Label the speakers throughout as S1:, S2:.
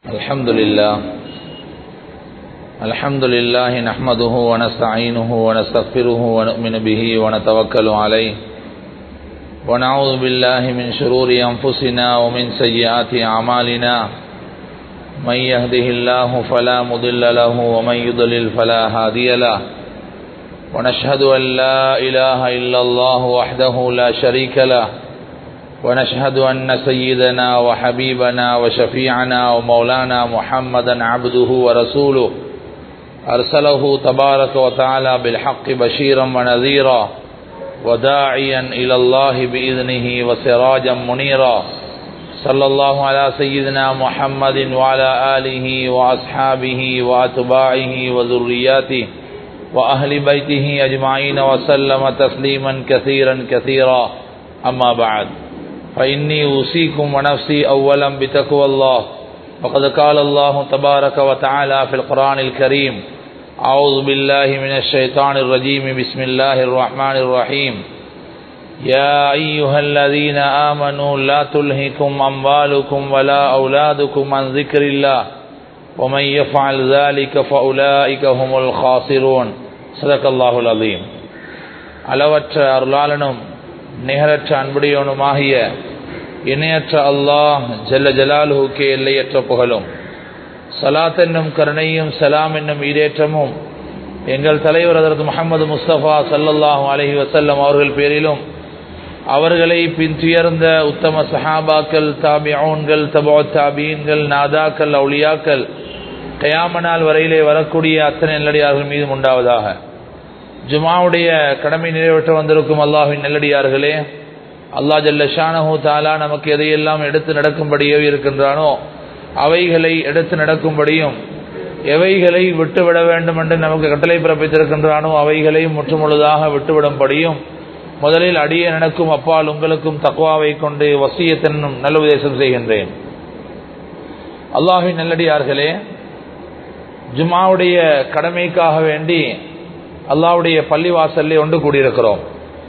S1: الحمد لله الحمد لله نحمده ونستعينه ونستغفره ونؤمن به ونتوكل عليه ونعوذ بالله من شرور أنفسنا ومن سيئات أعمالنا من يهده الله فلا مضل له ومن يضلل فلا هادي له ونشهد أن لا إله إلا الله وحده لا شريك له ونشهد أن سيدنا وحبيبنا وشفيعنا ومولانا محمدا عبده ورسوله أرسله تبارك وتعالى بالحق بشيرا ونذيرا وداعيا إلى الله بإذنه وسراجا منيرا صلى الله على سيدنا محمد وعلى آله وأصحابه وأتباعه وذرياته وأهل بيته أجمعين وسلم تسليما كثيرا كثيرا أما بعد فإني أوصيكم ونفسي أولا بتقوى الله وقد قال الله تبارك وتعالى في القرآن الكريم أعوذ بالله من الشيطان الرجيم بسم الله الرحمن الرحيم يا أيها الذين آمنوا لا تلهكم أموالكم ولا أولادكم عن ذكر الله ومن يفعل ذلك فأولئك هم الخاسرون صدق الله العظيم அளவற்ற அருளாளனும் நிகரற்ற அன்புடையவனுமாகிய இணையற்ற அல்லாஹ் ஜல்ல ஜலாலுஹுக்கே எல்லையற்ற புகழும் சலாத் என்னும் கருணையும் சலாம் என்னும் ஈடேற்றமும் எங்கள் தலைவர் அதற்கு முகமது முஸ்தபா சல்லல்லாஹு அலஹி வசல்லம் அவர்கள் பேரிலும் அவர்களை பின்துயர்ந்த உத்தம சஹாபாக்கள் தாபியோன்கள் தபோ தாபீன்கள் நாதாக்கள் அவுளியாக்கள் கயாமனால் வரையிலே வரக்கூடிய அத்தனை நெல்லடியார்கள் மீதும் உண்டாவதாக ஜுமாவுடைய கடமை நிறைவேற்ற வந்திருக்கும் அல்லாஹின் நெல்லடியார்களே அல்லா ஜல்ல ஷானஹூ தாலா நமக்கு எதையெல்லாம் எடுத்து நடக்கும்படியோ இருக்கின்றானோ அவைகளை எடுத்து நடக்கும்படியும் எவைகளை விட்டுவிட வேண்டும் என்று நமக்கு கட்டளை பிறப்பித்திருக்கின்றானோ அவைகளை முற்றுமுழுதாக விட்டுவிடும்படியும் முதலில் அடிய நடக்கும் அப்பால் உங்களுக்கும் தக்குவாவை கொண்டு வசியத்தனும் நல்ல உபதேசம் செய்கின்றேன் அல்லாஹின் நல்லடியார்களே ஜுமாவுடைய கடமைக்காக வேண்டி அல்லாவுடைய பள்ளிவாசல்ல ஒன்று கூடியிருக்கிறோம்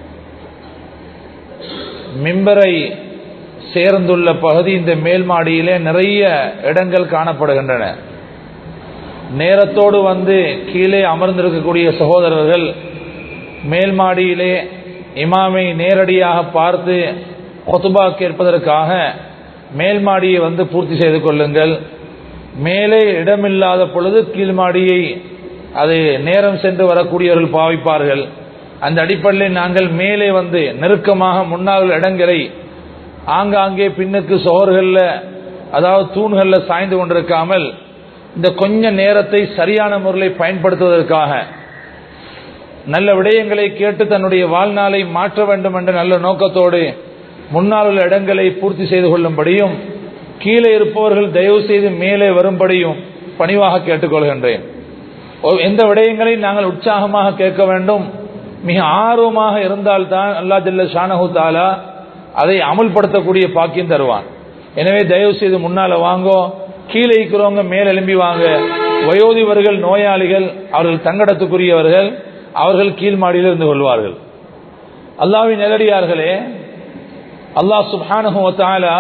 S1: மிம்பரை சேர்ந்துள்ள பகுதி இந்த மேல் மாடியிலே நிறைய இடங்கள் காணப்படுகின்றன நேரத்தோடு வந்து கீழே அமர்ந்திருக்கக்கூடிய சகோதரர்கள் மேல் மாடியிலே இமாமை நேரடியாக பார்த்து கொத்துபா கேட்பதற்காக மேல் மாடியை வந்து பூர்த்தி செய்து கொள்ளுங்கள் மேலே இடமில்லாத பொழுது கீழ் மாடியை அது நேரம் சென்று வரக்கூடியவர்கள் பாவிப்பார்கள் அந்த அடிப்படையில் நாங்கள் மேலே வந்து நெருக்கமாக முன்னாள் இடங்களை ஆங்காங்கே பின்னுக்கு சோர்களில் அதாவது தூண்களில் சாய்ந்து கொண்டிருக்காமல் இந்த கொஞ்ச நேரத்தை சரியான முறையில் பயன்படுத்துவதற்காக நல்ல விடயங்களை கேட்டு தன்னுடைய வாழ்நாளை மாற்ற வேண்டும் என்ற நல்ல நோக்கத்தோடு முன்னால் உள்ள இடங்களை பூர்த்தி செய்து கொள்ளும்படியும் கீழே இருப்பவர்கள் தயவு செய்து மேலே வரும்படியும் பணிவாக கேட்டுக்கொள்கின்றேன் எந்த விடயங்களை நாங்கள் உற்சாகமாக கேட்க வேண்டும் மிக ஆர்வமாக இருந்தால்தான் அல்லா ஜல்ல ஷானஹு தாலா அதை அமுல்படுத்தக்கூடிய பாக்கியம் தருவான் எனவே தயவு செய்து முன்னால வாங்கோ கீழே இருக்கிறவங்க மேல் எழும்பி வாங்க வயோதிபர்கள் நோயாளிகள் அவர்கள் தங்கடத்துக்குரியவர்கள் அவர்கள் கீழ் மாடியில் இருந்து கொள்வார்கள் அல்லாவின் நேரடியார்களே அல்லாஹ் சுப்ஹானஹு தாலா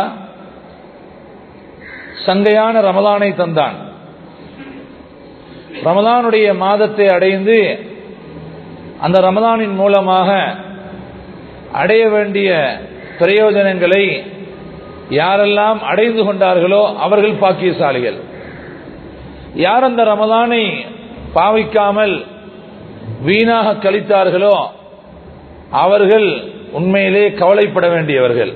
S1: சங்கையான ரமலானை தந்தான் ரமலானுடைய மாதத்தை அடைந்து அந்த ரமலானின் மூலமாக அடைய வேண்டிய பிரயோஜனங்களை யாரெல்லாம் அடைந்து கொண்டார்களோ அவர்கள் பாக்கியசாலிகள் யார் அந்த ரமலானை பாவிக்காமல் வீணாக கழித்தார்களோ அவர்கள் உண்மையிலே கவலைப்பட வேண்டியவர்கள்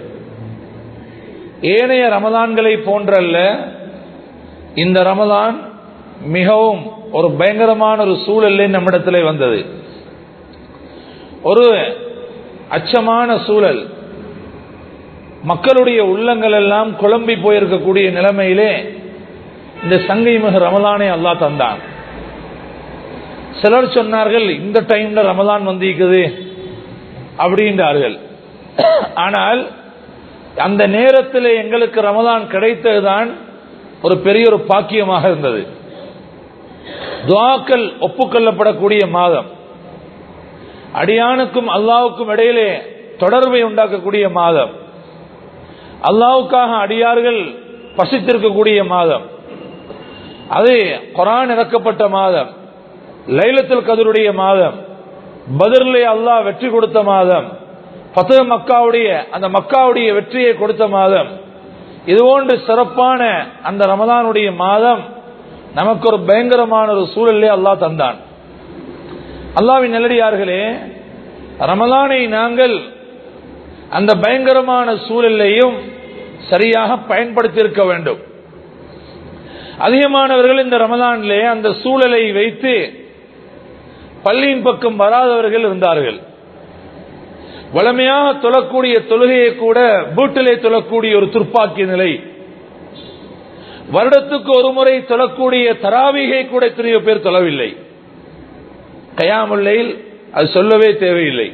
S1: ஏனைய ரமலான்களை போன்றல்ல இந்த ரமலான் மிகவும் ஒரு பயங்கரமான ஒரு சூழல் நம்மிடத்தில் வந்தது ஒரு அச்சமான சூழல் மக்களுடைய உள்ளங்கள் எல்லாம் குழம்பி போயிருக்கக்கூடிய நிலைமையிலே இந்த சங்கை மிகு ரமலானை அல்லா தந்தான் சிலர் சொன்னார்கள் இந்த டைம்ல ரமலான் வந்திருக்குது அப்படின்றார்கள் ஆனால் அந்த நேரத்தில் எங்களுக்கு ரமலான் கிடைத்ததுதான் ஒரு பெரிய ஒரு பாக்கியமாக இருந்தது துவாக்கள் ஒப்புக்கொள்ளப்படக்கூடிய மாதம் அடியானுக்கும் அல்லாவுக்கும் இடையிலே தொடர்பை உண்டாக்கக்கூடிய மாதம் அல்லாவுக்காக அடியார்கள் பசித்திருக்கக்கூடிய மாதம் அது குரான் இறக்கப்பட்ட மாதம் லைலத்துல் கதருடைய மாதம் பதிலே அல்லாஹ் வெற்றி கொடுத்த மாதம் பத்து மக்காவுடைய அந்த மக்காவுடைய வெற்றியை கொடுத்த மாதம் இது போன்று சிறப்பான அந்த ரமதானுடைய மாதம் நமக்கு ஒரு பயங்கரமான ஒரு சூழலே அல்லாஹ் தந்தான் அல்லாவின் நல்லடியார்களே ரமலானை நாங்கள் அந்த பயங்கரமான சூழலையும் சரியாக பயன்படுத்தி இருக்க வேண்டும் அதிகமானவர்கள் இந்த ரமலானிலே அந்த சூழலை வைத்து பள்ளியின் பக்கம் வராதவர்கள் இருந்தார்கள் வளமையாக தொழக்கூடிய தொழுகையை கூட வீட்டிலே தொழக்கூடிய ஒரு துர்ப்பாக்கிய நிலை வருடத்துக்கு ஒரு முறை தொழக்கூடிய தராவிகை கூட எத்தனையோ பேர் தொழவில்லை கயாமுல்லையில் அது சொல்லவே தேவையில்லை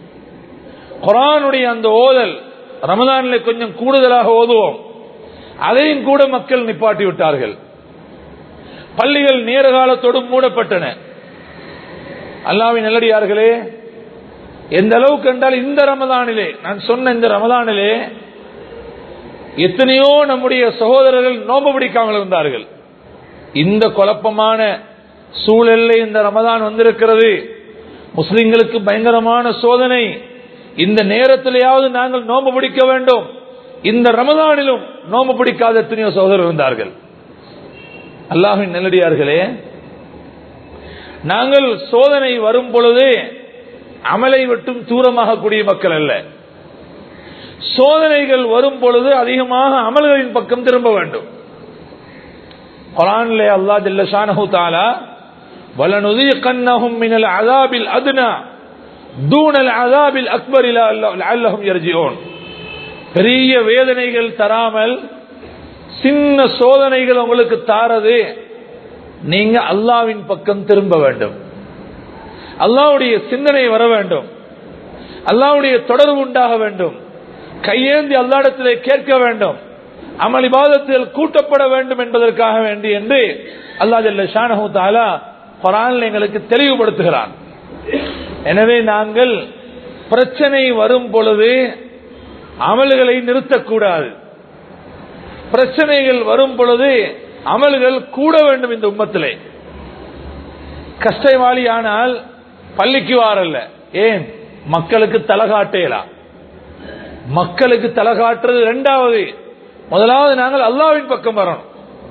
S1: குரானுடைய அந்த ஓதல் ரமதானில் கொஞ்சம் கூடுதலாக ஓதுவோம் அதையும் கூட மக்கள் நிப்பாட்டி விட்டார்கள் பள்ளிகள் நேர காலத்தோடு மூடப்பட்டன அல்லாவின் நல்லடியார்களே எந்த அளவுக்கு என்றால் இந்த ரமதானிலே நான் சொன்ன இந்த ரமதானிலே எத்தனையோ நம்முடைய சகோதரர்கள் நோம்பு பிடிக்காமல் இருந்தார்கள் இந்த குழப்பமான சூழலில் இந்த ரமதான் வந்திருக்கிறது முஸ்லிம்களுக்கு பயங்கரமான சோதனை இந்த நேரத்திலேயாவது நாங்கள் நோம்பு பிடிக்க வேண்டும் இந்த ரமதானிலும் நோம்பு பிடிக்காத எத்தனையோ சகோதரர் இருந்தார்கள் அல்லாஹின் நெல்லடியார்களே நாங்கள் சோதனை வரும் பொழுது அமலை விட்டும் தூரமாக கூடிய மக்கள் அல்ல சோதனைகள் வரும் பொழுது அதிகமாக அமல்களின் பக்கம் திரும்ப வேண்டும் குரானிலே அல்லா ஜல்ல ஷானஹு தாலா வலனுதீகன்னஹும் மினல் அஸாபில் அத்னா தூனல் அஸாபில் அக்பர் லஅல்லஹும் யர்ஜிஊன் பெரிய வேதனைகள் தராமல் சின்ன சோதனைகள் உங்களுக்கு தாரது நீங்க அல்லாவின் பக்கம் திரும்ப வேண்டும் அல்லாவுடைய சிந்தனை வர வேண்டும் அல்லாவுடைய தொடர்பு உண்டாக வேண்டும் கையேந்தி அல்லாடத்திலே கேட்க வேண்டும் அமல் இபாதத்தில் கூட்டப்பட வேண்டும் என்பதற்காக வேண்டி என்று அல்லா ஜல்ல ஷானஹு தாலா குரான் எங்களுக்கு தெளிவுபடுத்துகிறான் எனவே நாங்கள் பிரச்சனை வரும் பொழுது அமல்களை நிறுத்தக்கூடாது பிரச்சனைகள் வரும் பொழுது அமல்கள் கூட வேண்டும் இந்த உம்மத்திலே கஷ்டவாளி ஆனால் பள்ளிக்கு வாரல்ல ஏன் மக்களுக்கு தலை காட்டேலாம் மக்களுக்கு தலை காட்டுறது இரண்டாவது முதலாவது நாங்கள் அல்லாவின் பக்கம் வரணும்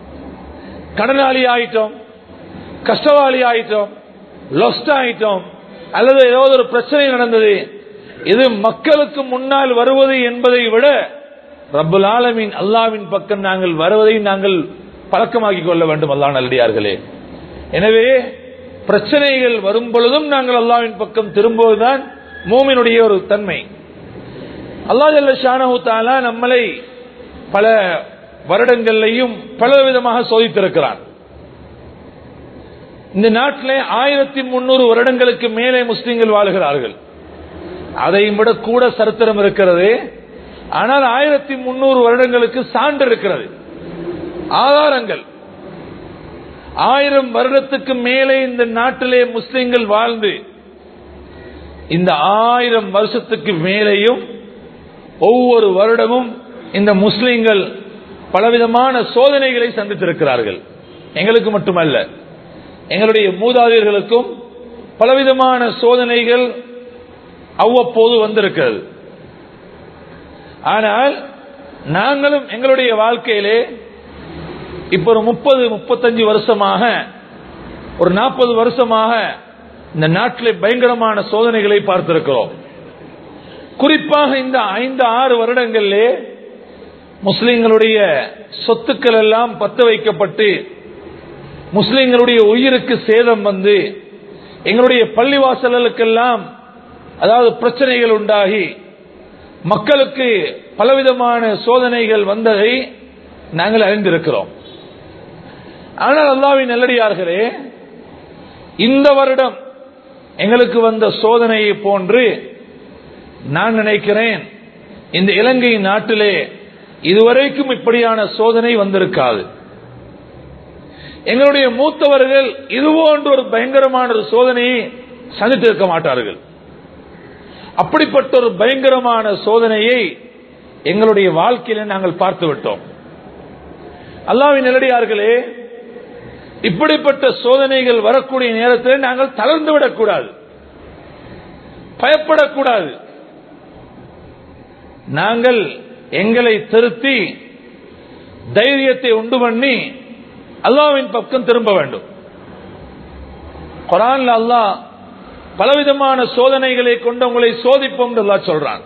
S1: கடனாளி ஆயிட்டோம் கஷ்டவாளி ஆயிட்டோம் லொஸ்ட் ஆயிட்டோம் அல்லது ஏதாவது ஒரு பிரச்சனை நடந்தது இது மக்களுக்கு முன்னால் வருவது என்பதை விட ரப்புல் ஆலமின் அல்லாவின் பக்கம் நாங்கள் வருவதை நாங்கள் பழக்கமாக்கி கொள்ள வேண்டும் அல்லா நல்லடியார்களே எனவே பிரச்சனைகள் வரும் பொழுதும் நாங்கள் அல்லாவின் பக்கம் திரும்புவதுதான் மூமினுடைய ஒரு தன்மை அல்லா ஜல்ல ஷானஹு தாலா நம்மளை பல வருடங்கள்லையும் பல விதமாக சோதித்திருக்கிறான் இந்த நாட்டிலே ஆயிரத்தி முன்னூறு வருடங்களுக்கு மேலே முஸ்லிம்கள் வாழ்கிறார்கள் அதையும் விட கூட சரித்திரம் இருக்கிறது ஆனால் ஆயிரத்தி முன்னூறு வருடங்களுக்கு சான்று இருக்கிறது ஆதாரங்கள் ஆயிரம் வருடத்துக்கு மேலே இந்த நாட்டிலே முஸ்லிம்கள் வாழ்ந்து இந்த ஆயிரம் வருஷத்துக்கு மேலேயும் ஒவ்வொரு வருடமும் இந்த முஸ்லிம்கள் பலவிதமான சோதனைகளை சந்தித்திருக்கிறார்கள் எங்களுக்கு மட்டுமல்ல எங்களுடைய மூதாதையர்களுக்கும் பலவிதமான சோதனைகள் அவ்வப்போது வந்திருக்கிறது ஆனால் நாங்களும் எங்களுடைய வாழ்க்கையிலே இப்ப ஒரு முப்பது முப்பத்தஞ்சு வருஷமாக ஒரு நாற்பது வருஷமாக இந்த நாட்டில் பயங்கரமான சோதனைகளை பார்த்திருக்கிறோம் குறிப்பாக இந்த ஐந்து ஆறு வருடங்களிலே முஸ்லிம்களுடைய சொத்துக்கள் எல்லாம் பத்த வைக்கப்பட்டு முஸ்லிம்களுடைய உயிருக்கு சேதம் வந்து எங்களுடைய பள்ளிவாசல்களுக்கெல்லாம் அதாவது பிரச்சனைகள் உண்டாகி மக்களுக்கு பலவிதமான சோதனைகள் வந்ததை நாங்கள் அறிந்திருக்கிறோம் ஆனால் அல்லாவின் நல்லடியார்களே இந்த வருடம் எங்களுக்கு வந்த சோதனையை போன்று நான் நினைக்கிறேன் இந்த இலங்கை நாட்டிலே இதுவரைக்கும் இப்படியான சோதனை வந்திருக்காது எங்களுடைய மூத்தவர்கள் இதுபோன்ற ஒரு பயங்கரமான ஒரு சோதனையை சந்தித்திருக்க மாட்டார்கள் அப்படிப்பட்ட ஒரு பயங்கரமான சோதனையை எங்களுடைய வாழ்க்கையில நாங்கள் பார்த்து விட்டோம் அல்லாவின் நிலடியார்களே
S2: இப்படிப்பட்ட சோதனைகள் வரக்கூடிய நேரத்தில் நாங்கள் தளர்ந்து விடக்கூடாது பயப்படக்கூடாது நாங்கள் எங்களை திருத்தி தைரியத்தை உண்டு பண்ணி அல்லாவின் பக்கம் திரும்ப வேண்டும் குரான்ல அல்லாஹ் பலவிதமான சோதனைகளை கொண்டு உங்களை சோதிப்போம் என்று அல்லாஹ் சொல்றான்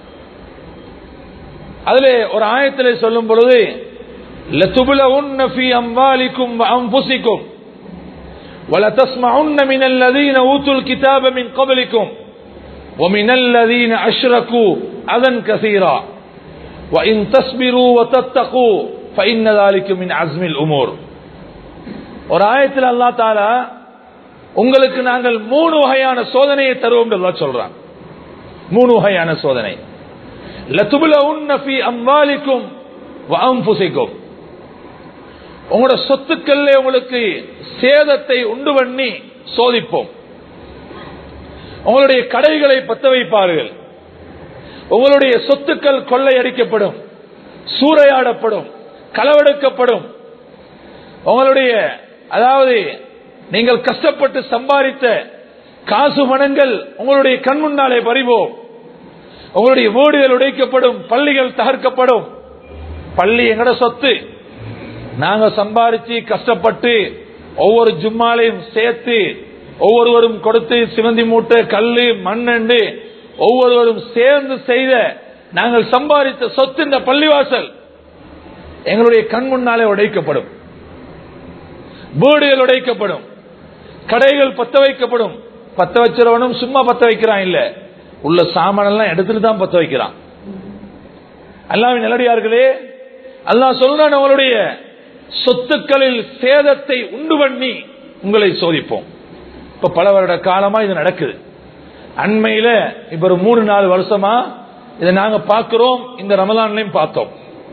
S2: அதிலே ஒரு ஆயத்திலே சொல்லும் பொழுது لَتُبْلَوُنَّ فِي أَمْوَالِكُمْ وَأَنفُسِكُمْ وَلَتَسْمَعُنَّ مِنَ الَّذِينَ أُوتُوا الْكِتَابَ مِنْ قَبْلِكُمْ وَمِنَ الَّذِينَ أَشْرَكُوا أَذًى كَثِيرًا وَإِن تَصْبِرُوا وَتَتَّقُوا فَإِنَّ ذَلِكَ مِنْ عَزْمِ الْأُمُورِ ஒரு ஆயத்தில் அல்லாஹ் தாலா உங்களுக்கு நாங்கள் மூணு வகையான சோதனையை தருவோம் என்று அல்லாஹ் சொல்றான் மூணு வகையான சோதனை லத்துபுலவுன்ன ஃபீ அம்வாலிக்கும் வ அன்ஃபுசிக்கும் உங்களோட சொத்துக்கள்ல உங்களுக்கு சேதத்தை உண்டு பண்ணி சோதிப்போம் உங்களுடைய கடைகளை பத்த வைப்பார்கள் உங்களுடைய சொத்துக்கள் கொள்ளையடிக்கப்படும் சூறையாடப்படும் களவெடுக்கப்படும் உங்களுடைய அதாவது நீங்கள் கஷ்டப்பட்டு சம்பாதித்த காசு மனங்கள் உங்களுடைய கண் முன்னாலே பறிவோம் உங்களுடைய வீடுகள் உடைக்கப்படும் பள்ளிகள் தகர்க்கப்படும் பள்ளி எங்கட சொத்து நாங்க சம்பாதிச்சு கஷ்டப்பட்டு ஒவ்வொரு ஜும்மாலையும் சேர்த்து ஒவ்வொருவரும் கொடுத்து சிவந்தி மூட்டை கல்லு மண்ணண்டு ஒவ்வொருவரும் சேர்ந்து செய்த நாங்கள் சம்பாதித்த சொத்து இந்த பள்ளிவாசல் எங்களுடைய கண் முன்னாலே உடைக்கப்படும் வீடுகள் உடைக்கப்படும் கடைகள் பத்த வைக்கப்படும் பத்த வச்சிருவனும் சும்மா பத்த வைக்கிறான் இல்ல உள்ள சாமானெல்லாம் எடுத்துட்டு தான் பத்த வைக்கிறான் அல்லாவின் நிலடியார்களே அல்லாஹ் சொல்றான் உங்களுடைய சொத்துக்களில் சேதத்தை உண்டு பண்ணி உங்களை சோதிப்போம் இப்ப பல வருட காலமா இது நடக்குது அண்மையில இப்ப ஒரு மூணு நாலு வருஷமா இதை நாங்க பார்க்கிறோம் இந்த ரமலான்லையும் பார்த்தோம்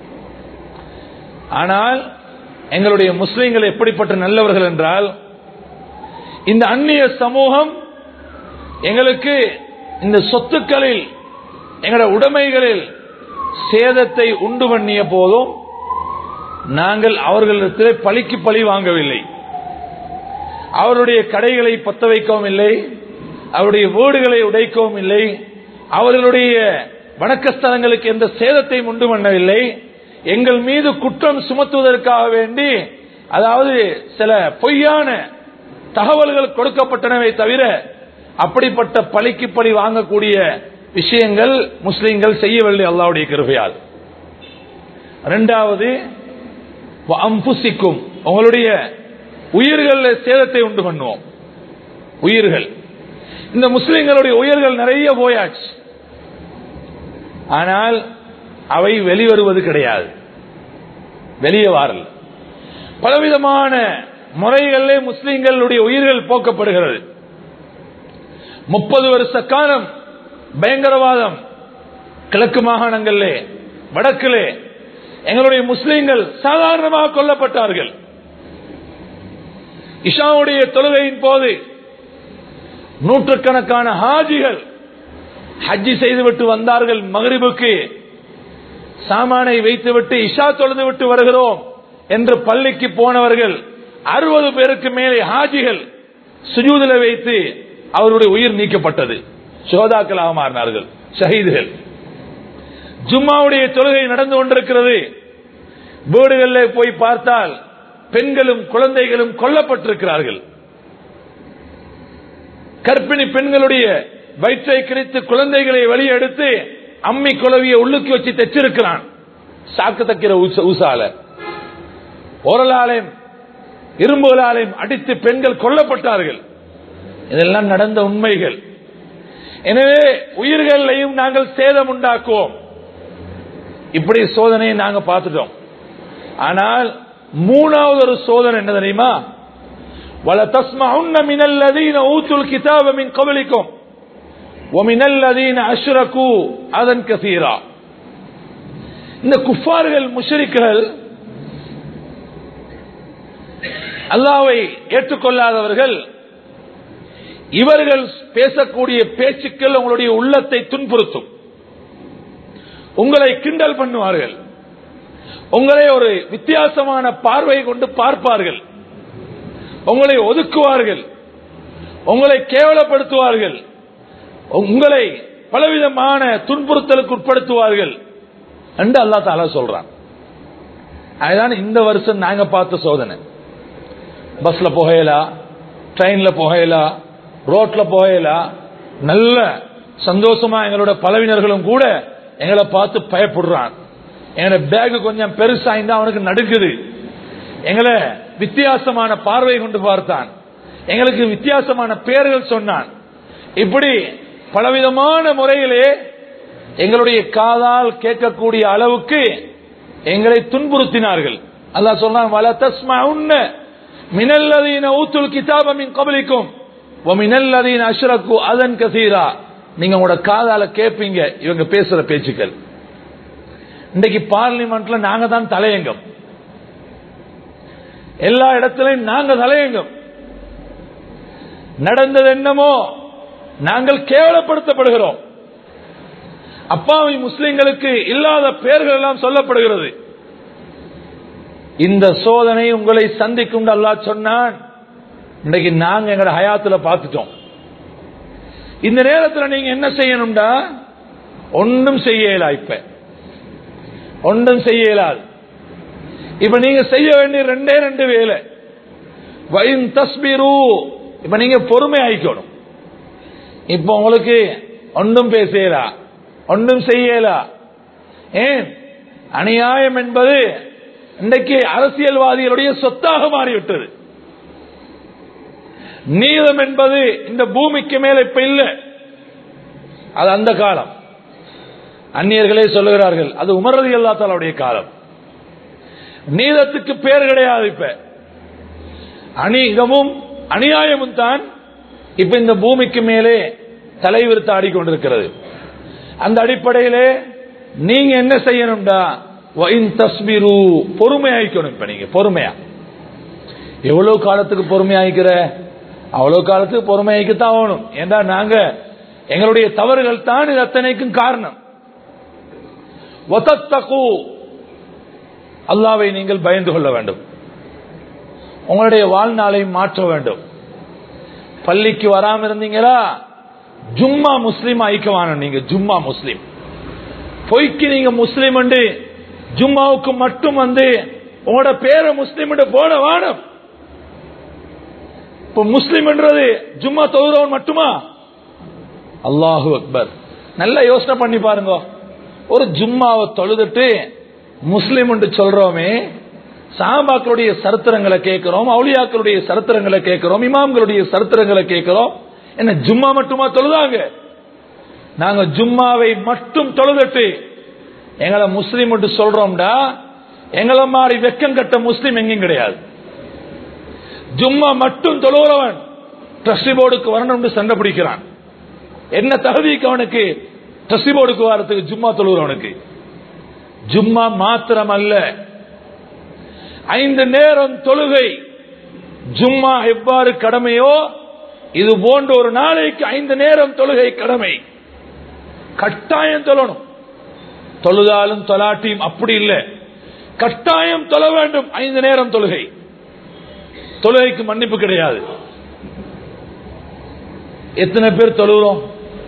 S2: ஆனால் எங்களுடைய முஸ்லிம்கள் எப்படிப்பட்ட நல்லவர்கள் என்றால் இந்த அந்நிய சமூகம் எங்களுக்கு இந்த சொத்துக்களில் எங்களோட உடைமைகளில் சேதத்தை உண்டு பண்ணிய போதும் நாங்கள் அவர்களிடத்தில் பழிக்கு பழி வாங்கவில்லை அவருடைய கடைகளை பத்த வைக்கவும் இல்லை அவருடைய வீடுகளை உடைக்கவும் இல்லை அவர்களுடைய வணக்கஸ்தலங்களுக்கு எந்த சேதத்தையும் உண்டு பண்ணவில்லை எங்கள் மீது குற்றம் சுமத்துவதற்காக வேண்டி அதாவது சில பொய்யான தகவல்கள் கொடுக்கப்பட்டனவே தவிர அப்படிப்பட்ட பழிக்கு பழி வாங்கக்கூடிய விஷயங்கள் முஸ்லிம்கள் செய்யவில்லை அல்லாவுடைய கிருபையால் இரண்டாவது அம்புசிக்கும் உங்களுடைய உயிர்கள் சேதத்தை உண்டு பண்ணுவோம் உயிர்கள் இந்த முஸ்லிம்களுடைய உயிர்கள் நிறைய போயாச்சு ஆனால் அவை வெளிவருவது கிடையாது வெளியே வாரல் பலவிதமான முறைகளிலே முஸ்லிம்களுடைய உயிர்கள் போக்கப்படுகிறது முப்பது வருஷ காலம் பயங்கரவாதம் கிழக்கு மாகாணங்களிலே வடக்கிலே எங்களுடைய முஸ்லிம்கள் சாதாரணமாக கொல்லப்பட்டார்கள் இஷாவுடைய தொழுகையின் போது நூற்றுக்கணக்கான ஹாஜிகள் ஹஜ்ஜி செய்துவிட்டு வந்தார்கள் மகரிபுக்கு சாமானை வைத்துவிட்டு இஷா தொழுது விட்டு வருகிறோம் என்று பள்ளிக்கு போனவர்கள் அறுபது பேருக்கு மேலே ஹாஜிகள் சுஜூதில வைத்து அவருடைய உயிர் நீக்கப்பட்டது சோதாக்களாக மாறினார்கள் ஷஹீதுகள் ஜும்மாவுடைய தொழுகை நடந்து கொண்டிருக்கிறது வீடுகளில் போய் பார்த்தால் பெண்களும் குழந்தைகளும் கொல்லப்பட்டிருக்கிறார்கள் கர்ப்பிணி பெண்களுடைய வயிற்றை கிழித்து குழந்தைகளை வெளியே எடுத்து அம்மி குலவிய உள்ளுக்கு வச்சு தைச்சிருக்கிறான் சாக்கு தைக்கிற ஊசால ஓரலாலையும் இரும்புகளாலையும் அடித்து பெண்கள் கொல்லப்பட்டார்கள் இதெல்லாம் நடந்த உண்மைகள் எனவே உயிர்களையும் நாங்கள் சேதம் உண்டாக்குவோம் இப்படி சோதனையை நாங்க பார்த்துட்டோம் ஆனால் மூணாவது ஒரு சோதனை என்ன தெரியுமா வல தஸ்மஉன்ன மினல்லதீன ஊத்துல் கிதாப மின் கபலிக்கும் ومن الذين اشركوا اذًا كثيرا இந்த குஃபார்கள் முஷரிக்குகள் அல்லாவை ஏற்றுக்கொள்ளாதவர்கள் இவர்கள் பேசக்கூடிய பேச்சுக்கள் உங்களுடைய உள்ளத்தை துன்புறுத்தும் உங்களை கிண்டல் பண்ணுவார்கள் உங்களை ஒரு வித்தியாசமான பார்வை கொண்டு பார்ப்பார்கள் உங்களை ஒதுக்குவார்கள் உங்களை கேவலப்படுத்துவார்கள் உங்களை பலவிதமான துன்புறுத்தலுக்கு உட்படுத்துவார்கள் என்று அல்லா தாலா சொல்றான் அதுதான் இந்த வருஷம் நாங்க பார்த்த சோதனை பஸ்ல புகையலா ட்ரெயின்ல புகையலா ரோட்ல புகையலா நல்ல சந்தோஷமா எங்களோட பலவினர்களும் கூட எங்களை பார்த்து பயப்படுறான் எங்களோட பேக் கொஞ்சம் பெருசாய்ந்தா அவனுக்கு நடுக்குது எங்களை வித்தியாசமான பார்வை கொண்டு பார்த்தான் எங்களுக்கு வித்தியாசமான பெயர்கள் சொன்னான் இப்படி பலவிதமான முறையிலே எங்களுடைய காதால் கேட்கக்கூடிய அளவுக்கு எங்களை துன்புறுத்தினார்கள் அல்லாஹ் சொல்றான் வல தஸ்மஉன்ன மினல்லதீன ஊத்துல் கிதாப மின் கபலிக்கும் வ மினல்லதீன அஷ்ரகு அதன் கசீரா நீங்க உங்களோட காதால கேட்பீங்க இவங்க பேசுற பேச்சுக்கள் இன்னைக்கு பார்லிமெண்ட்ல நாங்க தான் தலையங்கம் எல்லா இடத்திலையும் நாங்க தலையங்கம் நடந்தது என்னமோ நாங்கள் கேவலப்படுத்தப்படுகிறோம் அப்பாவி முஸ்லிம்களுக்கு இல்லாத பெயர்கள் எல்லாம் சொல்லப்படுகிறது இந்த சோதனை உங்களை சந்திக்கும் அல்லா சொன்னான் இன்னைக்கு நாங்க எங்களோட ஹயாத்துல பார்த்துட்டோம் இந்த நேரத்தில் நீங்க என்ன செய்யணும்டா ஒன்றும் செய்யலா இப்ப ஒன்றும் செய்யலாது இப்ப நீங்க செய்ய வேண்டிய ரெண்டே ரெண்டு வேலை வயின் தஸ்பீரு இப்ப நீங்க பொறுமை ஆயிக்கணும் இப்ப உங்களுக்கு ஒன்றும் பேசலா ஒன்றும் செய்யலா ஏன் அநியாயம் என்பது இன்றைக்கு அரசியல்வாதிகளுடைய சொத்தாக மாறிவிட்டது நீதம் என்பது இந்த பூமிக்கு மேல இப்ப இல்ல அது அந்த காலம் அந்நியர்களே சொல்லுகிறார்கள் அது உமரது அல்லாத்தாலுடைய காலம் நீதத்துக்கு பேர் கிடையாது இப்ப அநீகமும் அநியாயமும் தான் இப்ப இந்த பூமிக்கு மேலே தலைவிரித்து ஆடிக்கொண்டிருக்கிறது அந்த அடிப்படையிலே நீங்க என்ன செய்யணும்டா தஸ்மிரு பொறுமையாய்க்கணும் இப்ப நீங்க பொறுமையா எவ்வளவு காலத்துக்கு பொறுமையாய்க்கிற அவ்வளவு காலத்துக்கு பொறுமையாய்க்கத்தான் ஆகணும் ஏண்டா நாங்க எங்களுடைய தவறுகள் தான் இது அத்தனைக்கும் காரணம் ஒத்தத்தகு அல்லாவை நீங்கள் பயந்து கொள்ள வேண்டும் உங்களுடைய வாழ்நாளை மாற்ற வேண்டும் பள்ளிக்கு வராம இருந்தீங்களா ஜும்மா முஸ்லீம் ஐக்கவான நீங்க ஜும்மா முஸ்லீம் பொய்க்கு நீங்க முஸ்லீம் உண்டு ஜும்மாவுக்கு மட்டும் வந்து உங்களோட பேரை முஸ்லீம் போட வானம் இப்ப முஸ்லீம்ன்றது ஜும்மா தொழுறவன் மட்டுமா அல்லாஹு அக்பர் நல்ல யோசனை பண்ணி பாருங்க ஒரு ஜும்மாவை தொழுதுட்டு முஸ்லீம் சொல்றோமே சாபாக்களுடைய சரித்திரங்களை கேட்கிறோம் அவுளியாக்களுடைய சரித்திரங்களை கேட்கிறோம் இமாம்களுடைய சரித்திரங்களை கேட்கிறோம் என்ன ஜும்மா மட்டுமா தொழுதாங்க நாங்க ஜும்மாவை மட்டும் தொழுதுட்டு எங்களை முஸ்லீம் சொல்றோம்டா எங்களை மாதிரி வெக்கம் கட்ட முஸ்லீம் எங்கேயும் கிடையாது ஜும்மா மட்டும் தொழுகிறவன் ட்ரஸ்டி போர்டுக்கு வரணும்னு சண்டை பிடிக்கிறான் என்ன தகுதிக்கு அவனுக்கு ட்ரஸ்டி போர்டுக்கு வரத்துக்கு ஜும்மா தொழுகிறவனுக்கு ஜும்மா மாத்திரம் அல்ல ஐந்து நேரம் தொழுகை ஜும்மா எவ்வாறு கடமையோ இது போன்ற ஒரு நாளைக்கு ஐந்து நேரம் தொழுகை கடமை கட்டாயம் தொழணும் தொழுதாலும் தொலாட்டியும் அப்படி இல்லை கட்டாயம் தொழ வேண்டும் ஐந்து நேரம் தொழுகை தொழுகைக்கு மன்னிப்பு கிடையாது எத்தனை பேர் தொழுகிறோம்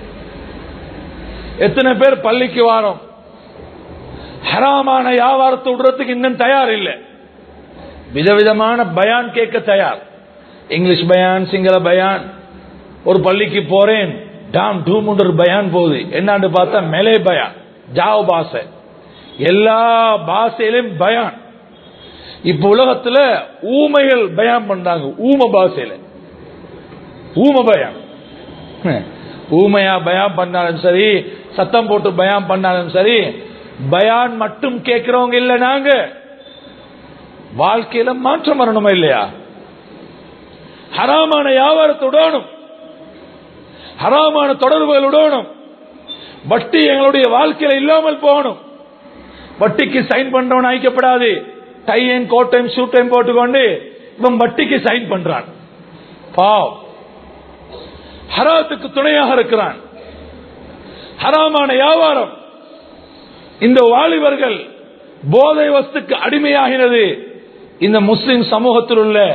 S2: எத்தனை பேர் பள்ளிக்கு வாரோம் ஹராமான வியாபாரத்தை விடுறதுக்கு இன்னும் தயார் இல்லை விதவிதமான பயான் கேட்க தயார் இங்கிலீஷ் பயான் சிங்கள பயான் ஒரு பள்ளிக்கு போறேன் டாம் டூம் ஒரு பயான் போகுது என்னான்னு பார்த்தா மேலே பயான் ஜாவ் பாசை எல்லா பாஷையிலும் பயான் இப்ப உலகத்துல ஊமைகள் பயான் பண்றாங்க ஊம பாஷையில ஊம பயான் ஊமையா பயான் பண்ணாலும் சரி சத்தம் போட்டு பயான் பண்ணாலும் சரி பயான் மட்டும் கேட்கிறவங்க இல்ல நாங்க வாழ்க்கையில மாற்றம் வரணுமா இல்லையா ஹராமான வியாபாரத்துடனும் ஹராமான தொடர்புகளுடனும் வட்டி எங்களுடைய வாழ்க்கையில இல்லாமல் போகணும் வட்டிக்கு சைன் பண்றவன் அழைக்கப்படாது டையும் கோட்டையும் ஷூட்டையும் போட்டுக்கொண்டு இவன் வட்டிக்கு சைன் பண்றான் பாவ் ஹராத்துக்கு துணையாக இருக்கிறான் ஹராமான வியாபாரம் இந்த வாலிபர்கள் போதை வஸ்துக்கு அடிமையாகிறது இந்த முஸ்லிம் சமூகத்தில் உள்ள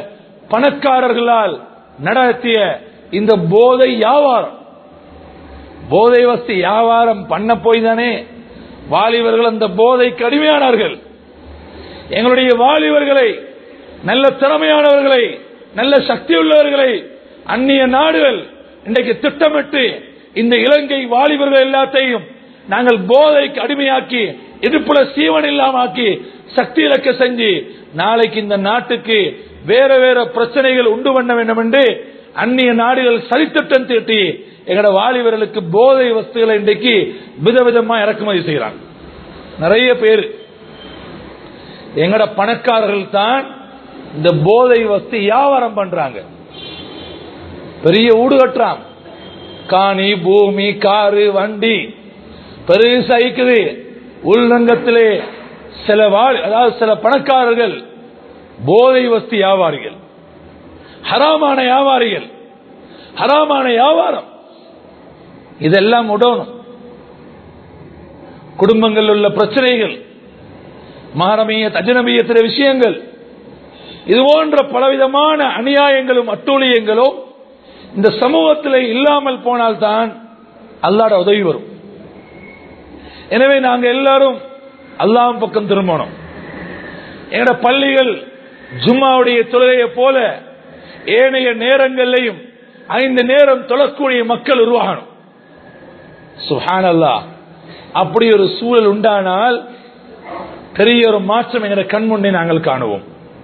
S2: பணக்காரர்களால் நடத்திய இந்த போதை வியாபாரம் போதை வஸ்து வியாபாரம் பண்ண போய் தானே வாலிபர்கள் அந்த போதைக்கு அடிமையானார்கள் எங்களுடைய வாலிபர்களை நல்ல திறமையானவர்களை நல்ல சக்தி உள்ளவர்களை அந்நிய நாடுகள் இன்றைக்கு திட்டமிட்டு இந்த இலங்கை வாலிபர்கள் எல்லாத்தையும் நாங்கள் போதைக்கு அடிமையாக்கி இடுப்புல சீவன் இல்லாம ஆக்கி சக்தி இழக்க செஞ்சு நாளைக்கு இந்த நாட்டுக்கு வேற வேற பிரச்சனைகள் உண்டு பண்ண வேண்டும் என்று அந்நிய நாடுகள் சரித்திட்டம் தீட்டி எங்கட வாலிபர்களுக்கு போதை வஸ்துகளை இன்றைக்கு விதவிதமா இறக்குமதி செய்யறாங்க நிறைய பேர் எங்கட பணக்காரர்கள் தான் இந்த போதை வஸ்து வியாபாரம் பண்றாங்க பெரிய ஊடு கட்டுறாங்க காணி பூமி காரு வண்டி பெருசா இருக்குது உள்ரங்கத்திலே சில வாழ் அதாவது சில பணக்காரர்கள் போதை வஸ்து வியாபாரிகள் ஹராமான வியாபாரிகள் ஹராமான வியாபாரம் இதெல்லாம் உடணும் குடும்பங்கள் உள்ள பிரச்சனைகள் மாரமீய அஜனமீயத்தின விஷயங்கள் இது போன்ற பலவிதமான அநியாயங்களும் அட்டூழியங்களும் இந்த சமூகத்தில் இல்லாமல் போனால்தான் அல்லாட உதவி வரும் எனவே நாங்க எல்லாரும் அல்லாம் பக்கம் திரும்பணும் எங்கட பள்ளிகள் ஜும்மாவுடைய தொழுகையை போல ஏனைய நேரங்களிலையும் ஐந்து நேரம் தொழக்கூடிய மக்கள் உருவாகணும் சுஹான் அல்லா அப்படி ஒரு சூழல் உண்டானால் பெரிய ஒரு மாற்றம் என்ற கண் முன்னே நாங்கள் காணுவோம்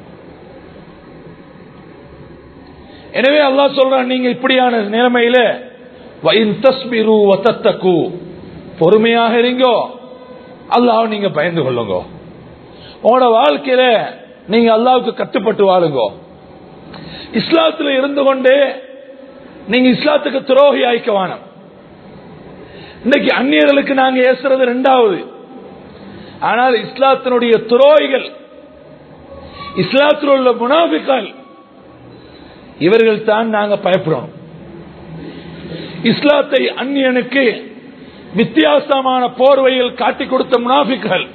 S2: எனவே அல்லாஹ் சொல்றான் நீங்க இப்படியான நிலைமையில தஸ்மிரு வத்தத்தக்கு பொறுமையாக இருங்கோ அல்லாஹ் நீங்க பயந்து கொள்ளுங்க உங்களோட வாழ்க்கையில நீங்க அல்லாவுக்கு கட்டுப்பட்டு வாழுங்க இஸ்லாத்துல இருந்து கொண்டே நீங்க இஸ்லாத்துக்கு துரோகி ஆயிக்க வேணும் இன்னைக்கு அந்நியர்களுக்கு நாங்க ஏசுறது ரெண்டாவது ஆனால் இஸ்லாத்தினுடைய துரோகிகள் இஸ்லாத்தில் உள்ள முனாபிக்கள் இவர்கள் தான் நாங்க பயப்படுறோம் இஸ்லாத்தை அந்நியனுக்கு வித்தியாசமான போர்வையில் காட்டி கொடுத்த முனாபிக்கள்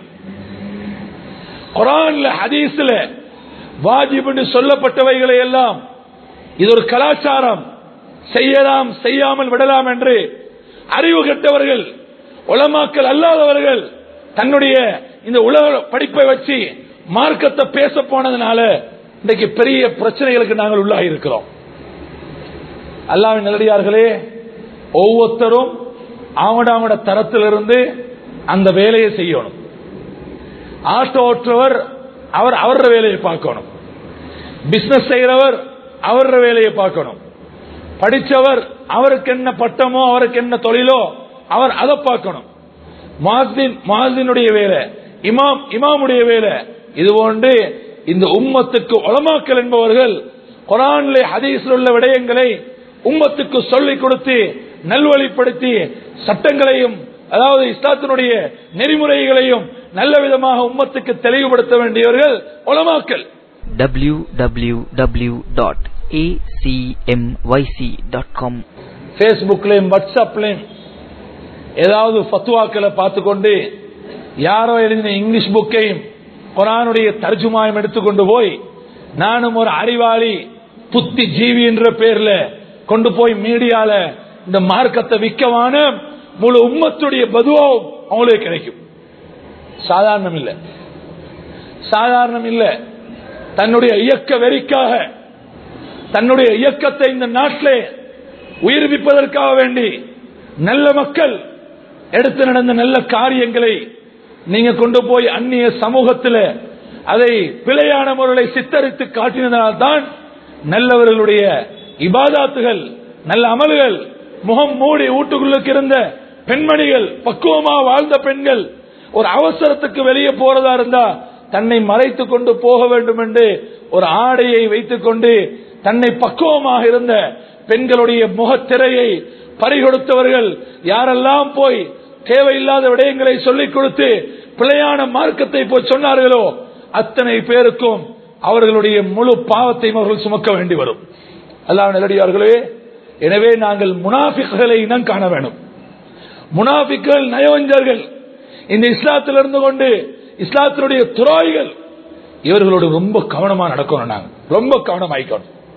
S2: குரான்ல ஹதீஸ்ல வாஜிப் என்று சொல்லப்பட்டவைகளை எல்லாம் இது ஒரு கலாச்சாரம் செய்யலாம் செய்யாமல் விடலாம் என்று அறிவு கெட்டவர்கள் உலமாக்கல் அல்லாதவர்கள் தன்னுடைய இந்த உலக படிப்பை வச்சு மார்க்கத்தை பேச போனதுனால இன்றைக்கு பெரிய பிரச்சனைகளுக்கு நாங்கள் உள்ளாகி இருக்கிறோம் அல்லாவின் நல்லடியார்களே ஒவ்வொருத்தரும் அவங்களோட அவங்களோட தரத்திலிருந்து அந்த வேலையை செய்யணும் ஆட்டோ ஓட்டுறவர் அவர் அவர வேலையை பார்க்கணும் பிசினஸ் செய்யறவர் அவர வேலையை பார்க்கணும் படிச்சவர் அவருக்கு என்ன பட்டமோ அவருக்கு என்ன தொழிலோ அவர் அதை பார்க்கணும் மாதினுடைய வேலை இமாம் இமாமுடைய வேலை இது போன்று இந்த உம்மத்துக்கு உளமாக்கல் என்பவர்கள் குரானிலே ஹதீஸில் உள்ள விடயங்களை உம்மத்துக்கு சொல்லிக் கொடுத்து நல்வழிப்படுத்தி சட்டங்களையும் அதாவது இஸ்லாத்தினுடைய நெறிமுறைகளையும் நல்ல விதமாக உம்மத்துக்கு தெளிவுபடுத்த வேண்டியவர்கள் உலமாக்கல்
S3: www.acmyc.com
S2: பேஸ்புக்லயும் வாட்ஸ்அப்லயும் ஏதாவது ஃபத்துவாக்களை பார்த்துக்கொண்டு யாரோ எழுதின இங்கிலீஷ் புக்கையும் குரானுடைய தர்ஜுமாயம் எடுத்துக்கொண்டு போய் நானும் ஒரு அறிவாளி புத்தி ஜீவி என்ற பேர்ல கொண்டு போய் மீடியால இந்த மார்க்கத்தை விற்கவான முழு உம்மத்துடைய பதுவாவும் அவங்களுக்கு கிடைக்கும் சாதாரணம் இல்ல சாதாரணம் இல்ல தன்னுடைய இயக்க வெறிக்காக தன்னுடைய இயக்கத்தை இந்த நாட்டிலே உயிர்ப்பிப்பதற்காக வேண்டி நல்ல மக்கள் எடுத்து நடந்த நல்ல காரியங்களை நீங்க கொண்டு போய் அந்நிய சமூகத்தில் அதை பிழையான முறைகளை சித்தரித்து காட்டினதால்தான் நல்லவர்களுடைய இபாதாத்துகள் நல்ல அமல்கள் முகம் மூடி வீட்டுக்குள்ளுக்கு இருந்த பெண்மணிகள் பக்குவமா வாழ்ந்த பெண்கள் ஒரு அவசரத்துக்கு வெளியே போறதா இருந்தா தன்னை மறைத்து கொண்டு போக வேண்டும் என்று ஒரு ஆடையை வைத்துக் கொண்டு தன்னை பக்குவமாக இருந்த பெண்களுடைய முகத்திரையை பறிகொடுத்தவர்கள் யாரெல்லாம் போய் தேவையில்லாத விடயங்களை சொல்லிக் கொடுத்து பிழையான மார்க்கத்தை போய் சொன்னார்களோ அத்தனை பேருக்கும் அவர்களுடைய முழு பாவத்தையும் அவர்கள் சுமக்க வேண்டி வரும் அல்லாஹ் நல்லடியார்களே எனவே நாங்கள் முனாஃபிக்களை இனம் காண வேண்டும் முனாஃபிக்கள் நயவஞ்சர்கள் இந்த இஸ்லாத்தில் இருந்து கொண்டு இஸ்லாத்தினுடைய துரோகிகள் இவர்களோடு ரொம்ப கவனமா நடக்கணும் நாங்க ரொம்ப கவனம் ஆயிக்கணும்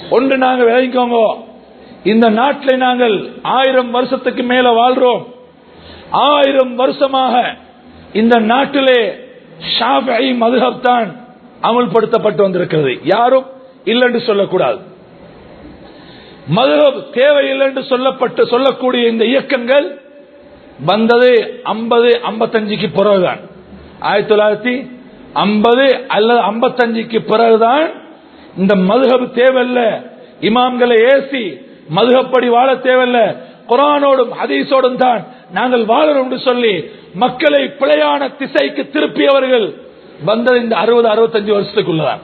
S2: ஒன்று நாங்க விளைவிக்கோங்க இந்த நாட்டில் நாங்கள் ஆயிரம் வருஷத்துக்கு மேல வாழ்றோம் ஆயிரம் வருஷமாக இந்த நாட்டிலே ஷாஃபி மதுஹப் தான் அமுல்படுத்தப்பட்டு வந்திருக்கிறது யாரும் இல்லைன்னு சொல்லக்கூடாது மதுஹப் தேவையில்லை என்று சொல்லப்பட்டு சொல்லக்கூடிய இந்த இயக்கங்கள் வந்தது ஐம்பது ஐம்பத்தஞ்சுக்கு பிறகுதான் ஆயிரத்தி தொள்ளாயிரத்தி ஐம்பது அல்லது ஐம்பத்தஞ்சுக்கு பிறகுதான் இந்த மதுஹப் தேவையில்ல இமாம்களை ஏசி மதுகப்படி வாழ தேவையில்ல குரானோடும் ஹதீஸோடும் தான் நாங்கள் வாழறோம் என்று சொல்லி மக்களை பிழையான திசைக்கு திருப்பியவர்கள் வந்தது இந்த அறுபது அறுபத்தஞ்சு வருஷத்துக்குள்ளதான்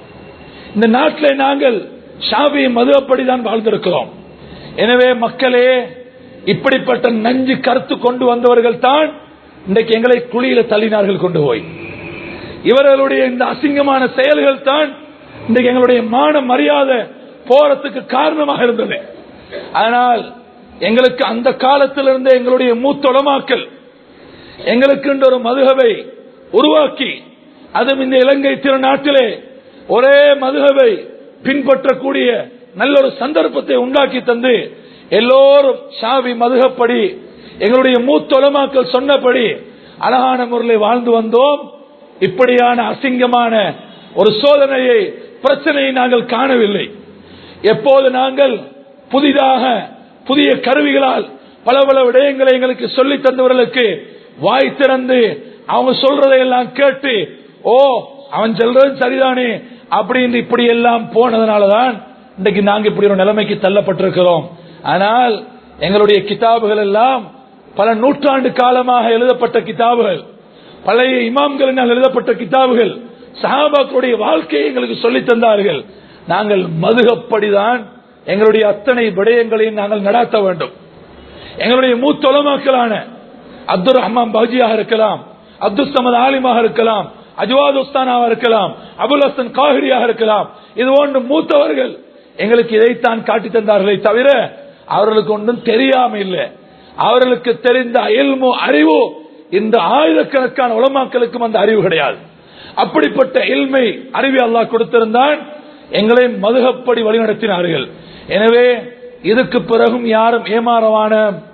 S2: இந்த நாட்டில் நாங்கள் ஷாபி மதுவப்படி தான் வாழ்ந்திருக்கிறோம் எனவே மக்களே இப்படிப்பட்ட நஞ்சு கருத்து கொண்டு வந்தவர்கள் தான் இன்றைக்கு எங்களை குழியில தள்ளினார்கள் கொண்டு போய் இவர்களுடைய இந்த அசிங்கமான செயல்கள் தான் இன்றைக்கு எங்களுடைய மான மரியாதை போறதுக்கு காரணமாக இருந்தது ஆனால் எங்களுக்கு அந்த காலத்திலிருந்து எங்களுடைய மூத்தொளமாக்கல் எங்களுக்கு ஒரு மதுகவை உருவாக்கி அதுவும் இந்த இலங்கை திருநாட்டிலே ஒரே மதுகவை பின்பற்றக்கூடிய நல்ல ஒரு சந்தர்ப்பத்தை உண்டாக்கி தந்து எல்லோரும் ஷாவி மதுகப்படி எங்களுடைய மூத்தொலமாக்கள் சொன்னபடி அழகான முறையில் வாழ்ந்து வந்தோம் இப்படியான அசிங்கமான ஒரு சோதனையை பிரச்சனையை நாங்கள் காணவில்லை எப்போது நாங்கள் புதிதாக புதிய கருவிகளால் பல பல விடயங்களை எங்களுக்கு சொல்லி தந்தவர்களுக்கு வாய் திறந்து அவங்க சொல்றதை எல்லாம் கேட்டு ஓ அவன் சொல்றது சரிதானே அப்படின்னு இப்படி எல்லாம் போனதுனாலதான் இன்றைக்கு நாங்க இப்படி ஒரு நிலைமைக்கு தள்ளப்பட்டிருக்கிறோம் ஆனால் எங்களுடைய கிதாபுகள் எல்லாம் பல நூற்றாண்டு காலமாக எழுதப்பட்ட கிதாபுகள் பழைய இமாம்களினால் எழுதப்பட்ட கிதாபுகள் சஹாபாக்களுடைய வாழ்க்கையை எங்களுக்கு சொல்லித் தந்தார்கள் நாங்கள் மதுகப்படிதான் எங்களுடைய அத்தனை விடயங்களையும் நாங்கள் நடாத்த வேண்டும் எங்களுடைய மூத்தொலமாக்களான அப்துல் ரஹ்மான் பாஜியாக இருக்கலாம் அப்துல் சமத் ஆலிமாக இருக்கலாம் அஜ்வாத் உஸ்தானாக இருக்கலாம் அபுல் ஹசன் காஹிரியாக இருக்கலாம் இது போன்று மூத்தவர்கள் எங்களுக்கு இதைத்தான் காட்டி தந்தார்களே தவிர அவர்களுக்கு ஒன்றும் தெரியாம இல்லை அவர்களுக்கு தெரிந்த இல்மு அறிவு இந்த ஆயிரக்கணக்கான உலமாக்களுக்கும் அந்த அறிவு கிடையாது அப்படிப்பட்ட இல்மை அறிவை அல்லாஹ் கொடுத்திருந்தான் எங்களை மதுகப்படி வழிநடத்தினார்கள் எனவே இதுக்கு பிறகும் யாரும் ஏமாறவான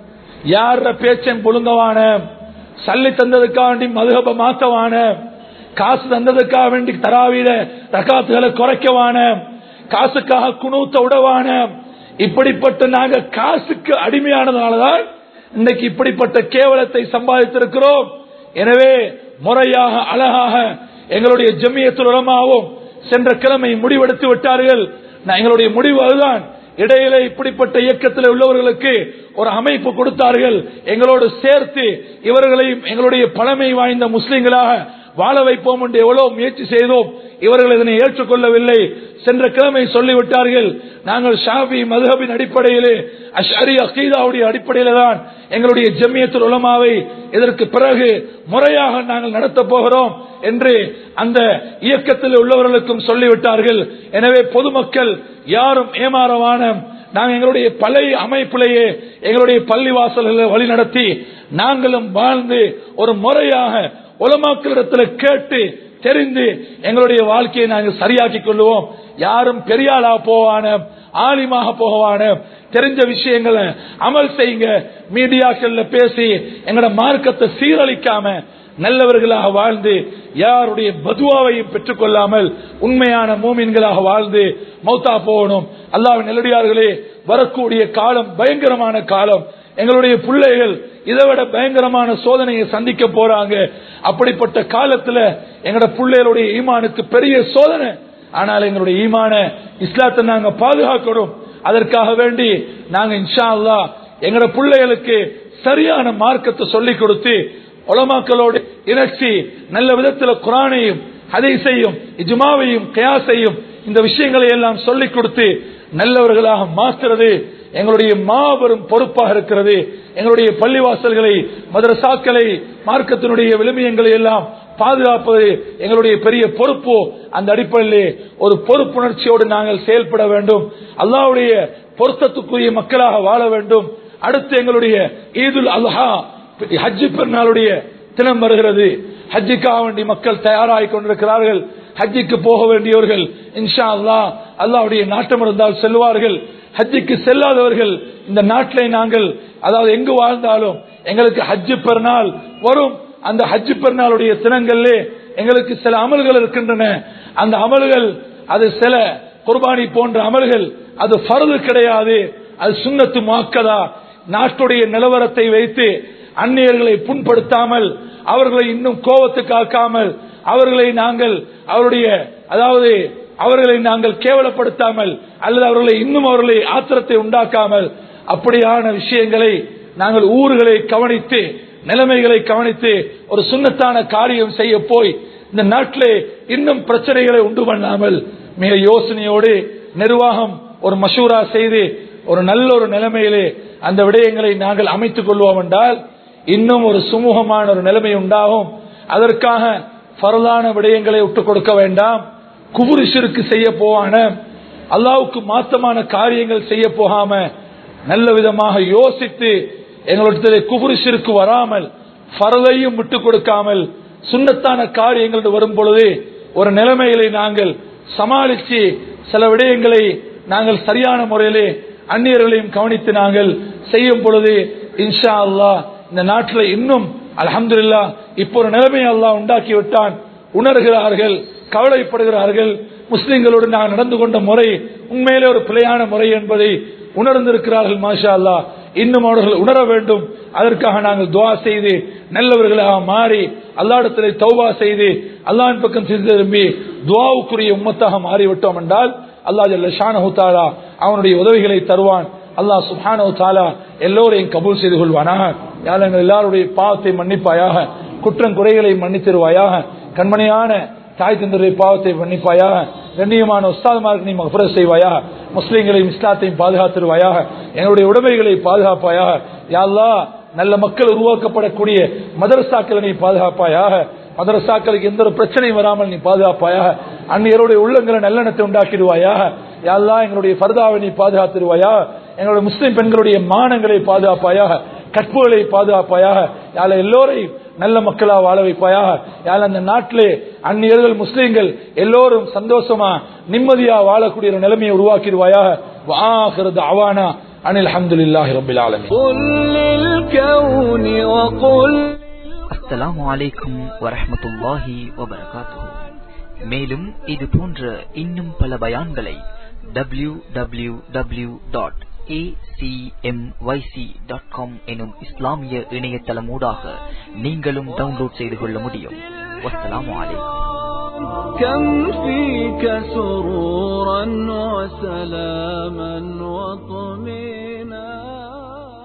S2: யார பேச்சன் புழுங்கவான சல்லி தந்ததுக்காக வேண்டி மதுகப்ப மாத்தவான காசு தந்ததுக்காக வேண்டி தராவிட ரகாத்துகளை குறைக்கவான காசுக்காக குணூத்த உடவான இப்படிப்பட்ட நாங்க காசுக்கு அடிமையானதுனாலதான் இன்னைக்கு இப்படிப்பட்ட கேவலத்தை சம்பாதித்திருக்கிறோம் எனவே முறையாக அழகாக எங்களுடைய ஜம்மியத்தில் உலமாவும் சென்ற கிழமை முடிவெடுத்து விட்டார்கள் நான் எங்களுடைய முடிவு அதுதான் இடையில இப்படிப்பட்ட இயக்கத்தில் உள்ளவர்களுக்கு ஒரு அமைப்பு கொடுத்தார்கள் எங்களோடு சேர்த்து இவர்களையும் எங்களுடைய பழமை வாய்ந்த முஸ்லிம்களாக வாழ வைப்போம் என்று எவ்வளவு முயற்சி செய்தோம் இவர்கள் இதனை ஏற்றுக்கொள்ளவில்லை சென்ற கிழமை சொல்லிவிட்டார்கள் நாங்கள் ஷாபி மதுஹபின் அடிப்படையிலே அஷரி அகீதாவுடைய அடிப்படையில தான் எங்களுடைய ஜம்மியத்துல் உலமாவை இதற்கு பிறகு முறையாக நாங்கள் நடத்த போகிறோம் என்று அந்த இயக்கத்தில் உள்ளவர்களுக்கும் சொல்லிவிட்டார்கள் எனவே பொதுமக்கள் யாரும் ஏமாறவான நாங்கள் எங்களுடைய பழைய அமைப்பிலேயே எங்களுடைய பள்ளி வாசல்களை வழி நடத்தி நாங்களும் வாழ்ந்து ஒரு முறையாக உலமாக்களிடத்தில் கேட்டு தெரிந்து எங்களுடைய வாழ்க்கையை நாங்கள் சரியாக்கி கொள்வோம் யாரும் பெரியாளா போவான ஆலிமாக போகவான தெரிஞ்ச விஷயங்களை அமல் செய்யுங்க மீடியாக்கள்ல பேசி எங்களோட மார்க்கத்தை சீரழிக்காம நல்லவர்களாக வாழ்ந்து யாருடைய பதுவாவையும் பெற்றுக் கொள்ளாமல் உண்மையான மூமின்களாக வாழ்ந்து மௌத்தா போகணும் அல்லாவின் நெல்லடியார்களே வரக்கூடிய காலம் பயங்கரமான காலம் எங்களுடைய பிள்ளைகள் இதை விட பயங்கரமான சோதனையை சந்திக்க போறாங்க அப்படிப்பட்ட காலத்துல எங்களோட பிள்ளைகளுடைய ஈமானுக்கு பெரிய சோதனை ஆனால் எங்களுடைய ஈமான இஸ்லாத்தை நாங்க பாதுகாக்கணும் அதற்காக வேண்டி நாங்க இன்ஷா அல்லா எங்களோட பிள்ளைகளுக்கு சரியான மார்க்கத்தை சொல்லிக் கொடுத்து உலமாக்களோடு இணைச்சி நல்ல விதத்தில் குரானையும் ஹதீஸையும் இஜ்மாவையும் கயாசையும் இந்த விஷயங்களை எல்லாம் சொல்லிக் கொடுத்து நல்லவர்களாக மாற்றுறது எங்களுடைய மாபெரும் பொறுப்பாக இருக்கிறது எங்களுடைய பள்ளிவாசல்களை மதரசாக்களை மார்க்கத்தினுடைய விளிமியங்களை எல்லாம் பாதுகாப்பது எங்களுடைய பெரிய பொறுப்பு அந்த அடிப்படையிலே ஒரு பொறுப்புணர்ச்சியோடு நாங்கள் செயல்பட வேண்டும் அல்லாவுடைய பொருத்தத்துக்குரிய மக்களாக வாழ வேண்டும் அடுத்து எங்களுடைய ஈதுல் அல்ஹா ஹஜ்ஜி பெருநாளுடைய தினம் வருகிறது ஹஜ்ஜிக்காக வேண்டி மக்கள் தயாராகி கொண்டிருக்கிறார்கள் ஹஜ்ஜிக்கு போக வேண்டியவர்கள் இன்ஷா அல்லாஹ் அல்லாஹ்வுடைய நாட்டம் இருந்தால் செல்வார்கள் ஹஜ்ஜிக்கு செல்லாதவர்கள் இந்த நாட்டிலே நாங்கள் அதாவது எங்கு வாழ்ந்தாலும் எங்களுக்கு ஹஜ்ஜு பெருநாள் வரும் அந்த ஹஜ்ஜு பெருநாளுடைய தினங்களிலே எங்களுக்கு சில அமல்கள் இருக்கின்றன அந்த அமல்கள் அது சில குர்பானி போன்ற அமல்கள் அது ஃபர்து கிடையாது அது சுண்ணத்து மாக்கதா நாட்டுடைய நிலவரத்தை வைத்து அந்நியர்களை புண்படுத்தாமல் அவர்களை இன்னும் கோபத்துக்கு ஆக்காமல் அவர்களை நாங்கள் அவருடைய அதாவது அவர்களை நாங்கள் கேவலப்படுத்தாமல் அல்லது அவர்களை இன்னும் அவர்களை ஆத்திரத்தை உண்டாக்காமல் அப்படியான விஷயங்களை நாங்கள் ஊர்களை கவனித்து நிலைமைகளை கவனித்து ஒரு சுண்ணத்தான காரியம் செய்ய போய் இந்த நாட்டிலே இன்னும் பிரச்சனைகளை உண்டு பண்ணாமல் மிக யோசனையோடு நிர்வாகம் ஒரு மசூரா செய்து ஒரு நல்ல ஒரு நிலைமையிலே அந்த விடயங்களை நாங்கள் அமைத்துக் கொள்வோம் என்றால் இன்னும் ஒரு சுமூகமான ஒரு நிலைமை உண்டாகும் அதற்காக பரலான விடயங்களை விட்டுக் கொடுக்க வேண்டாம் குபுரிஷிற்கு செய்ய போவான அல்லாவுக்கு மாத்தமான காரியங்கள் செய்ய போகாம நல்ல விதமாக யோசித்து எங்களிடத்தில் குபுரிஷிற்கு வராமல் பரதையும் விட்டுக் கொடுக்காமல் சுண்ணத்தான காரியங்கள் வரும் பொழுது ஒரு நிலைமைகளை நாங்கள் சமாளித்து சில விடயங்களை நாங்கள் சரியான முறையிலே அந்நியர்களையும் கவனித்து நாங்கள் செய்யும் பொழுது இன்ஷா அல்லாஹ் இந்த நாட்டில் இன்னும் அலமதுல்லா இப்போ ஒரு நிலைமையை அல்லாஹ் உண்டாக்கி விட்டான் உணர்கிறார்கள் கவலைப்படுகிறார்கள் முஸ்லிம்களோடு நான் நடந்து கொண்ட முறை உண்மையிலே ஒரு பிழையான முறை என்பதை உணர்ந்திருக்கிறார்கள் மாஷா அல்லா இன்னும் அவர்கள் உணர வேண்டும் அதற்காக நாங்கள் துவா செய்து நல்லவர்களாக மாறி அல்லாடத்திலே தௌபா செய்து அல்லாஹின் பக்கம் செய்து திரும்பி துவாவுக்குரிய உம்மத்தாக மாறிவிட்டோம் என்றால் அல்லா ஜல்ல ஷானஹு தாலா அவனுடைய உதவிகளை தருவான் அல்லாஹ் சுஹானு தாலா எல்லோரையும் கபூல் செய்து கொள்வானாக யார் எங்கள் எல்லாருடைய பாவத்தை மன்னிப்பாயாக குற்றம் குறைகளை மன்னித்திருவாயாக கண்மணியான தாய் தந்தருடைய பாவத்தை மன்னிப்பாயாக கண்ணியமான உஸ்தாதுமாருக்கு நீ மகபுர செய்வாயாக முஸ்லீம்களையும் இஸ்லாத்தையும் பாதுகாத்திருவாயாக எங்களுடைய உடைமைகளை பாதுகாப்பாயாக யாழ்லா நல்ல மக்கள் உருவாக்கப்படக்கூடிய மதரசாக்களை நீ பாதுகாப்பாயாக மதரசாக்களுக்கு எந்த ஒரு பிரச்சனையும் வராமல் நீ பாதுகாப்பாயாக அந்நியருடைய உள்ளங்களை நல்லெண்ணத்தை உண்டாக்கிடுவாயாக யாழ்லா எங்களுடைய ஃபர்தாவை நீ பாதுகாத்திருவாயா எங்களுடைய முஸ்லிம் பெண்களுடைய மானங்களை பாதுகாப்பாயாக கற்புகளை பாதுகாப்பாயாக யாழ எல்லோரையும் நல்ல மக்களா வாழ வைப்பாயாக யாழ அந்த நாட்டிலே அந்நியர்கள் முஸ்லீம்கள் எல்லோரும் சந்தோஷமா நிம்மதியா வாழக்கூடிய ஒரு நிலைமையை உருவாக்கிடுவாயாக வாகிறது அவானா அனில் அஹமதுல்லாஹி ரபில் ஆலமீன்
S3: قل للكون وقل
S4: அஸ்ஸலாமு அலைக்கும் வரஹ்மத்துல்லாஹி வபரகாத்துஹு மேலும் இது போன்ற இன்னும் பல பயான்களை W W W dot dot com எனும் இஸ்லாமிய இணையதளமூடாக நீங்களும் டவுன்லோட் செய்து கொள்ள முடியும் வஸ்ஸலாமு அலைக்கும்
S3: كم فيك سرورا وسلاما